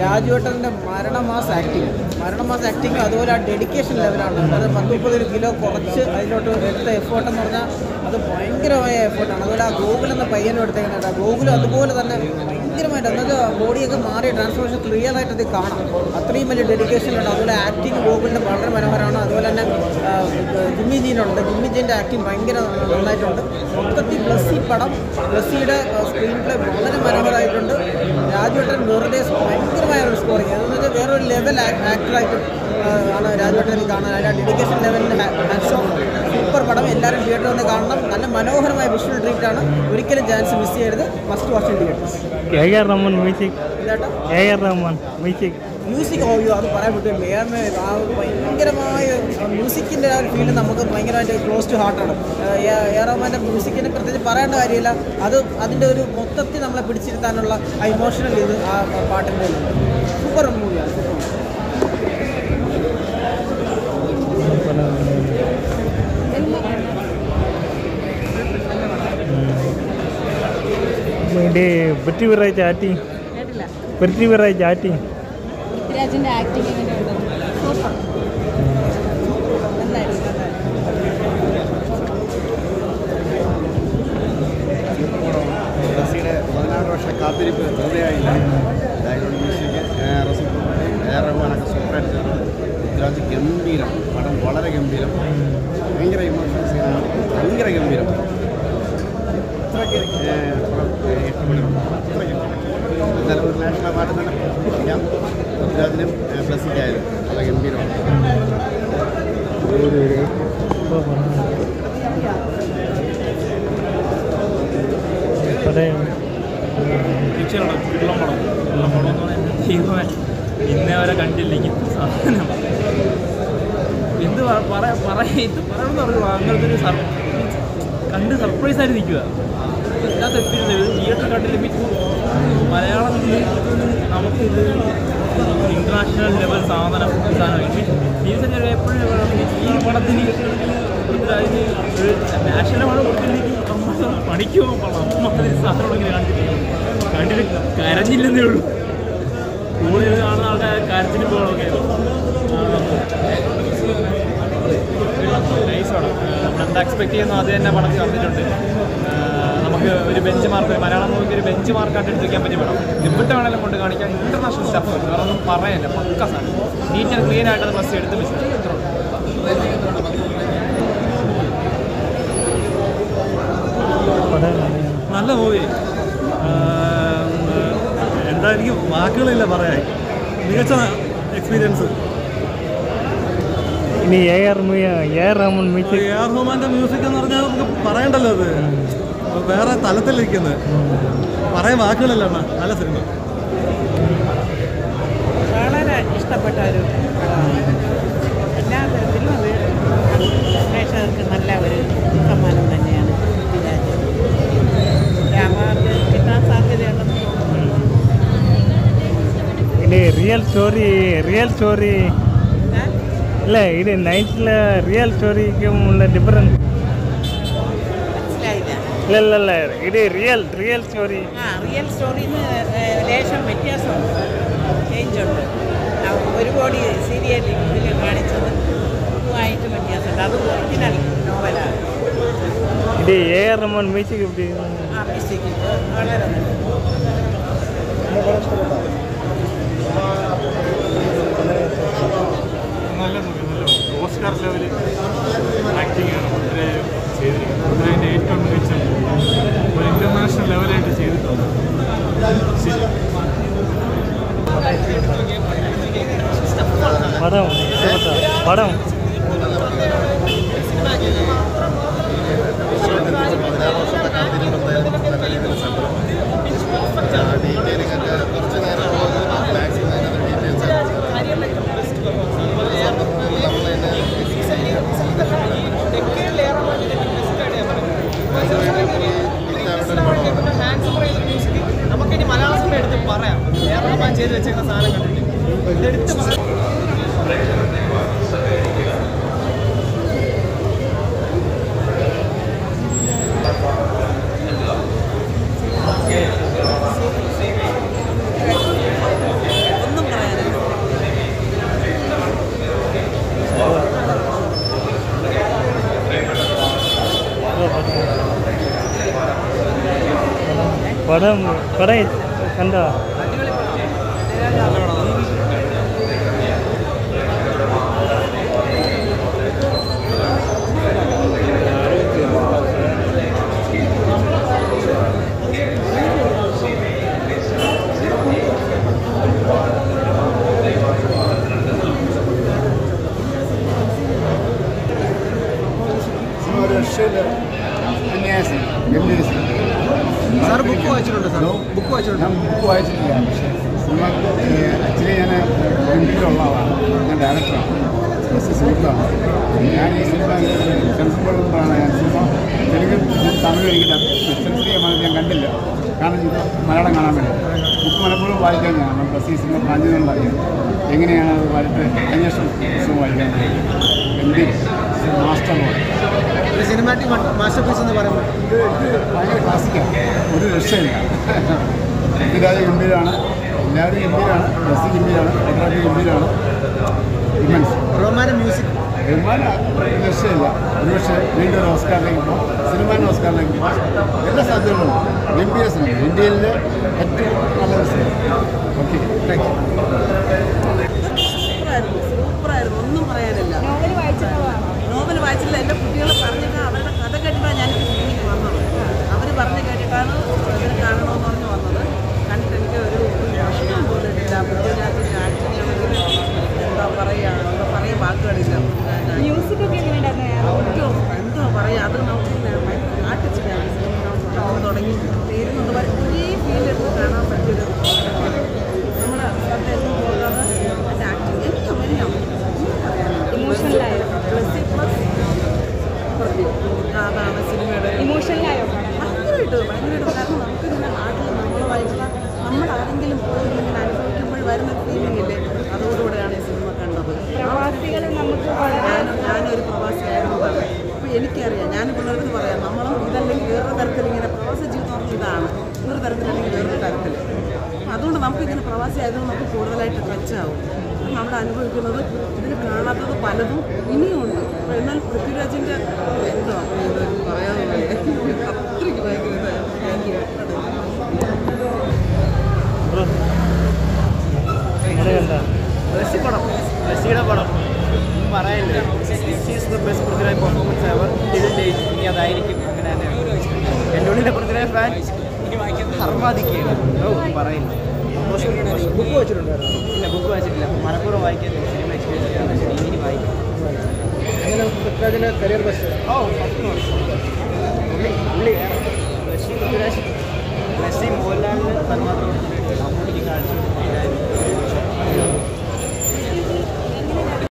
രാജുവേട്ടൻ്റെ മരണമാസ് ആക്ടിങ് മരണമാസ് ആക്ടിങ് അതുപോലെ ആ ഡെഡിക്കേഷൻ ലെവലാണ് അത് പത്ത് മുപ്പത് കിലോ കുറച്ച് അതിലോട്ട് എടുത്ത എഫേർട്ട് എന്ന് പറഞ്ഞാൽ അത് ഭയങ്കരമായ എഫേർട്ടാണ് അതുപോലെ ആ ഗോകുൽ എന്ന പയ്യനും എടുത്തേക്കുന്നത് ആ ഗോകുൽ അതുപോലെ തന്നെ ഭയങ്കരമായിട്ട് അന്നത്തെ ബോഡിയൊക്കെ മാറി ട്രാൻസ്ഫോർമേഷൻ ക്ലിയർ ആയിട്ട് അത് കാണാം അത്രയും വലിയ ഡെഡിക്കേഷൻ ഉണ്ട് അതുപോലെ ആക്ടിങ് ഗോകുലിൻ്റെ വളരെ മനോഹരമാണ് അതുപോലെ തന്നെ ആ, ജിമ്മി ജീനുണ്ട് ജിമ്മി ജീൻ്റെ ആക്ടിങ് ഭയങ്കര നന്നായിട്ടുണ്ട് മൊത്തത്തിൽ ബ്ലസ്സി പടം ബ്ലസ്സിയുടെ സ്ക്രീൻ പ്ലേ വളരെ മനോഹരമായിട്ടുണ്ട് രാജുവേട്ടൻ വെറുതെ ഭയങ്കരമായ ഒരു സ്കോറിങ് അതെന്ന് വെച്ചാൽ വേറൊരു ലെവൽ ആക്ടറായിട്ട് ആണ് രാജുവേട്ടൻ കാണാൻ അതിൻ്റെ ഡെഡിക്കേഷൻ ലെവലിൽ ഹാറ്റ്സ് ഓഫ് സൂപ്പർ പടം എല്ലാവരും തിയേറ്ററിൽ വന്ന് കാണണം നല്ല മനോഹരമായ വിഷ്വൽ ട്രീറ്റ് ആണ് ഒരിക്കലും ചാൻസ് മിസ് ചെയ്യരുത് first watch theatres A R Rahman music ഇതാട്ടോ A R Rahman music music ഓയോ അത് പറയാൻ പറ്റും ഏറെ ആ ഒരു ഭയങ്കരമായ മ്യൂസിക്കിൻ്റെ ആ ഒരു ഫീല് നമുക്ക് ഭയങ്കരമായിട്ട് ക്ലോസ് ടു ഹാർട്ടാണ് എ റഹ്മാൻ്റെ മ്യൂസിക്കിനെ പ്രത്യേകിച്ച് പറയേണ്ട കാര്യമില്ല അത് അതിൻ്റെ ഒരു മൊത്തത്തിൽ നമ്മളെ പിടിച്ചിരുത്താനുള്ള ആ ഇമോഷണൽ ഇത് ആ പാട്ടിൻ്റെ സൂപ്പർ മൂവിയാണ് സൂപ്പർ ഇത് പൃഥ്വിരാജ് ആക്ടിങ് കേട്ടില്ല പൃഥ്വിരാജ് ആക്ടിങ് പൃഥ്വിരാജിന്റെ ആക്ടിങ് എങ്ങനെയുണ്ട് സൂപ്പർ നന്നായിരുന്നു നന്നായിരുന്നു ബ്ലസ്സിയുടെ പതിനാറ് വർഷം കാത്തിരിപ്പ് വെറുതെയായില്ല ബാക്ക്ഗ്രൗണ്ട് മ്യൂസിക് എ ആർ റഹ്മാനൊക്കെ സൂപ്പറായിട്ട് ചെയ്തിട്ടുണ്ട് പൃഥ്വിരാജ് ഗംഭീരം പടം വളരെ ഗംഭീരം ഭയങ്കര ഇമോഷണൽ സീനാണ് ഭയങ്കര ഗംഭീരം അത്രയ്ക്ക് ഏഹ്, പടം ഏഹ്, ഇഷ്ടപ്പെടുന്നു അത്രയ്ക്ക് എന്തായാലും ഒരു നാഷണൽ അവാർഡ് തന്നെ ഞാൻ പൃഥ്വിരാജിനും ഏഹ്, ബ്ലസ്സിക്കായാലും വളരെ ഗംഭീരമാണ് പറയാം തീർച്ചയായിട്ടും വെള്ളം പടം വെള്ളം പടം എന്ന് പറഞ്ഞാൽ ദൈവമേ ഇന്നേ വരെ കണ്ടില്ലെങ്കിൽ സാധനം എന്ത് പ- പറ പറ ഇത് പറയണമെന്ന് പറഞ്ഞു അങ്ങനത്തെ ഒരു സർ കണ്ട് സർപ്രൈസ് ആയിട്ട് നിൽക്കുക ഇല്ലാത്ത എക്സ്പീരിയൻസ് തിയേറ്റർ കണ്ടില്ലെങ്കിൽ മലയാളത്തിൽ നമുക്ക് ഇത് ഇൻ്റർനാഷണൽ ലെവൽ സാധനം സാധനം സീരിയസ് എപ്പോഴും ഈ പടത്തിന് അതിന് ഒരു നാഷണൽ അവാർഡ് കൊടുത്തില്ലെങ്കിൽ നമ്മൾ പണിക്കുമോ പണം അമ്മാതിരി സാധനം ഇങ്ങനെ കണ്ടിട്ട് കണ്ടിട്ട് കരഞ്ഞില്ലെന്നേ ഉള്ളൂ കൂടുതൽ കാണുന്ന ആൾക്കാർ കരച്ചിന് പോകണമൊക്കെ നൈസ് പടം നമ്മൾ എന്താ എക്സ്പെക്ട് ചെയ്യുന്നു അത് തന്നെ പടത്തിൽ വന്നിട്ടുണ്ട് ആ, നമുക്ക് ഒരു ബെഞ്ച് മാർക്ക് മലയാളം മൂവിക്ക് ഒരു ബെഞ്ച് മാർക്കായിട്ട് എടുത്ത് വയ്ക്കാൻ പറ്റിയ പടം എവിടെ വേണേലും കൊണ്ട് കാണിക്കാൻ ഇന്റർനാഷണൽ സ്റ്റഫ് വേറെ ഒന്നും പറയാനില്ല പക്ക സാധനം നീറ്റ് ആൻഡ് ക്ലീൻ ആയിട്ട് അത് ബസ് എടുത്ത് വെച്ചിട്ട് നല്ല മൂവി എന്താ എനിക്ക് വാക്കുകളില്ല പറയാൻ മികച്ച എക്സ്പീരിയൻസ് ഇനി A R A R Rahman music A R റഹ്മാന്റെ മ്യൂസിക് എന്ന് പറഞ്ഞാൽ നമുക്ക് പറയണ്ടല്ലോ അത് വേറെ തലത്തിലിരിക്കുന്നത് പറയാൻ വാക്കുകളില്ല അണ്ണാ നല്ല സിനിമ വളരെ ഇഷ്ടപ്പെട്ട ഒരു പടമാണ് എല്ലാ തരത്തിലും അത് പ്രേക്ഷകർക്ക് നല്ല ഒരു സമ്മാനം തന്നെയാണ് പൃഥ്വിരാജ് ഒരു അവാർഡ് കിട്ടാൻ സാധ്യതയുണ്ടെന്ന് തോന്നുന്നു ഇത് റിയൽ സ്റ്റോറി റിയൽ സ്റ്റോറി ഇല്ല ഇത് നൈറ്റിൽ റിയൽ സ്റ്റോറിക്കും ഉള്ള ഡിഫറൻസ് മനസ്സിലായില്ല ഇല്ല ഇല്ല ഇല്ല ഇത് റിയൽ റിയൽ സ്റ്റോറി ആ റിയൽ സ്റ്റോറിന്ന് ലേശം വ്യത്യാസമുണ്ട് ചേഞ്ച് ഉണ്ട് ആ, ഒരു കോടി സീരിയൽ ഇതിൽ കാണിച്ചത് ഇതുമായിട്ട് വ്യത്യാസമുണ്ട് അത് ഒറിജിനൽ നോവലാണ് ഇത് എ ആർ റഹ്മാൻ മ്യൂസിക് எப்படி ആ മ്യൂസിക് വളരെ നല്ല നല്ല മൂവി നല്ല ഓസ്കാർ ലെവൽ ആക്ടിംഗ് ആണ് വളരെ ചെയ്തിരിക്കുന്നത് അതിൻ്റെ ഏറ്റവും മികച്ച ഒരു ഇൻ്റർനാഷണൽ ലെവലായിട്ട് ചെയ്തിട്ടുണ്ട് ശരി പടം ഇഷ്ടപ്പെട്ട പടം പതിനാറ് വർഷത്തെ കാത്തിരിപ്പ് എന്തായാലും നല്ല രീതിയിൽ സംഭവം ഡീറ്റെയിലിംഗ് ഒക്കെ കുറച്ച് നേരം മാക്സിമം അതിനകത്ത് ഡീറ്റെയിൽസ് നമുക്കിനി മലയാള സിനിമ എടുത്ത് പറയാം ഏറോമാൻ ചെയ്ത് വെച്ചേക്കുന്ന സാധനം കണ്ടിട്ട് ഇതെടുത്ത് പറയാം ഒന്നും പടം പടം കണ്ടോ ഒരു രക്ഷയില്ല അന്യാസം ഗംഭീര സിനിമ സാർ ബുക്ക് വായിച്ചിട്ടുണ്ട് സാർ ബുക്ക് വായിച്ചിട്ടുണ്ട് ഞാൻ ബുക്ക് വായിച്ചിട്ടില്ല പക്ഷേ സിനിമ ആക്ച്വലി ഞാൻ ഗംഭീരമുള്ള ആളാണ് ഞാൻ ഡയറക്ടറാണ് ബസ് സുഹൃത്താണ് ഞാൻ ഈ സിനിമ സെൻസിബിളാണ് ഞാൻ സിനിമ തെലുങ്ക് തമിഴ് എനിക്ക് സെൻസിറ്റീവമാണ് ഞാൻ കണ്ടില്ല കാരണം ഇത് മലയാളം കാണാൻ വേണ്ടി ബുക്ക് മനഃപൂർവ്വം വായിക്കാൻ ഞാൻ ബസ് ഈ സിനിമ പറഞ്ഞതുകൊണ്ടറിയാം എങ്ങനെയാണ് അത് വായിച്ച് അന്വേഷണം പുസ്തകം വായിക്കാൻ ഗംഭീരം മാസ്റ്റർ ഒരു സിനിമാറ്റിക് മാസ്റ്റർ പീസ് എന്ന് പറയുമ്പോൾ ഇത് ഇത് ഭയങ്കര ക്ലാസിക്കാണ് ഒരു രക്ഷയില്ല പൃഥ്വിരാജ് ഗംഭീരമാണ് എല്ലാവരും ഗംഭീരമാണ് ബസ് ഗംഭീരമാണ് ഹൈദരാബാദ് ഗംഭീരമാണ് ഇമൻസ് റൊമാന മ്യൂസിക് ബഹുമാന ഒരു രക്ഷയില്ല ഒരുപക്ഷെ വീണ്ടും ഒരു ഓസ്കാറിലേക്ക് പോകും സിനിമാൻ്റെ ഓസ്കാറിലേക്ക് പോകും എല്ലാ സാധ്യതകളും ഗംഭീര സിനിമ ഇന്ത്യയിലെ ഏറ്റവും നല്ലൊരു സിനിമ ഓക്കെ താങ്ക് യു സൂപ്പറായിരുന്നു സൂപ്പറായിരുന്നു ഒന്നും പറയാനില്ല നോവൽ വായിച്ചിട്ടുള്ളതാണോ നോവൽ വായിച്ചില്ല എൻ്റെ കുട്ടികൾ പറഞ്ഞിട്ട് അവരുടെ കഥ കേട്ടിട്ടാണ് ഞാൻ സിനിമയ്ക്ക് വന്നത് അവർ പറഞ്ഞ് കേട്ടിട്ടാണ് ഇതിനെ കാണണമെന്ന് പറഞ്ഞ് വന്നത് കണ്ടിട്ട് എനിക്ക് ഒരു പ്രശ്നം പോലും ഇല്ല പൃഥ്വിരാജിൻ്റെ ആക്ടിങ്ങാണെങ്കിൽ എന്താ പറയുക എന്താ പറയുക വാക്കുകളില്ല മ്യൂസിക് ഒക്കെ എങ്ങനെയുണ്ടായിരുന്നു എന്തോ എന്തോ പറയുക അത് നമുക്ക് ആട്ടിച്ചിട്ടാണ് സിനിമ തുടങ്ങി തീരുന്നുണ്ട് ഒരേ ഫീൽ എടുത്ത് കാണാൻ പറ്റിയൊരു നമ്മുടെ ശ്രദ്ധ എന്നും പോകാതെ എൻ്റെ ആക്ടിങ് എല്ലാം എല്ലാം ഇമോഷണലായോ പ്ലസ് പ്ലസ് അതാണ് സിനിമയുടെ ഇമോഷണലായോ ഭയങ്കരമായിട്ട് ഭയങ്കരമായിട്ട് കാരണം നമുക്കിങ്ങനെ നാട്ടിൽ നമ്മളുമായിട്ടുള്ള നമ്മൾ ആരെങ്കിലും പോയി ഇങ്ങനെ അനുഭവിക്കുമ്പോൾ വരുന്ന ഫീലിംഗ് ഇല്ലേ അതോടുകൂടെയാണ് ഈ സിനിമ കണ്ടത് പ്രവാസികൾ നമുക്ക് വളരെ ഞാൻ ഞാനൊരു പ്രവാസിയായിരുന്നതാണ് അപ്പോൾ എനിക്കറിയാം ഞാൻ പിള്ളേർക്ക് പറയാം നമ്മളും ഇതല്ലെങ്കിൽ വേറൊരു തരത്തിൽ ഇങ്ങനെ പ്രവാസ ജീവിതം എന്ന് പറഞ്ഞാൽ ഇതാണ് ഒരു തരത്തിലല്ലെങ്കിൽ വേറൊരു തരത്തിൽ അപ്പോൾ അതുകൊണ്ട് നമുക്കിങ്ങനെ പ്രവാസി ആയതുകൊണ്ട് നമുക്ക് കൂടുതലായിട്ട് ടച്ച് ആവും നമ്മൾ അനുഭവിക്കുന്നത് ഇതിൽ കാണാത്തത് പലതും ഇനിയുണ്ട് അപ്പോൾ എന്നാൽ പൃഥ്വിരാജിൻ്റെ എന്തോ ഇതൊരു പറയാതെ വയ്യ. അത്രയ്ക്ക് ഭയങ്കര ഇതായിരുന്നു. Thank you. ബ്രോ എങ്ങനെ കണ്ട മെസ്സി പടം മെസ്സിയുടെ പടം ഒന്നും പറയാനില്ല is the best Prithviraj performance ever till date ഇനി അതായിരിക്കും അങ്ങനെ തന്നെ എൻ്റെ ഉള്ളിലെ പൃഥ്വിരാജ് ഫാൻ ഹർമാദിക്കുകയാണ് ഒന്നും പറയില്ല ബുക്ക് വായിച്ചിട്ടുണ്ടായിരുന്നു ഇല്ല ബുക്ക് വായിച്ചിട്ടില്ല മലപ്പുറം വായിക്കാൻ സിനിമ എക്സ്പീരിയൻസ് ചെയ്യാൻ പക്ഷേ ഇനി വായിക്കും എങ്ങനെ പൃഥ്വിരാജിൻ്റെ കരിയർ ബസ് ഓ ഓഫ് കോഴ്സ് പുള്ളി പുള്ളി ബഷീർ പൃഥ്വിരാജ്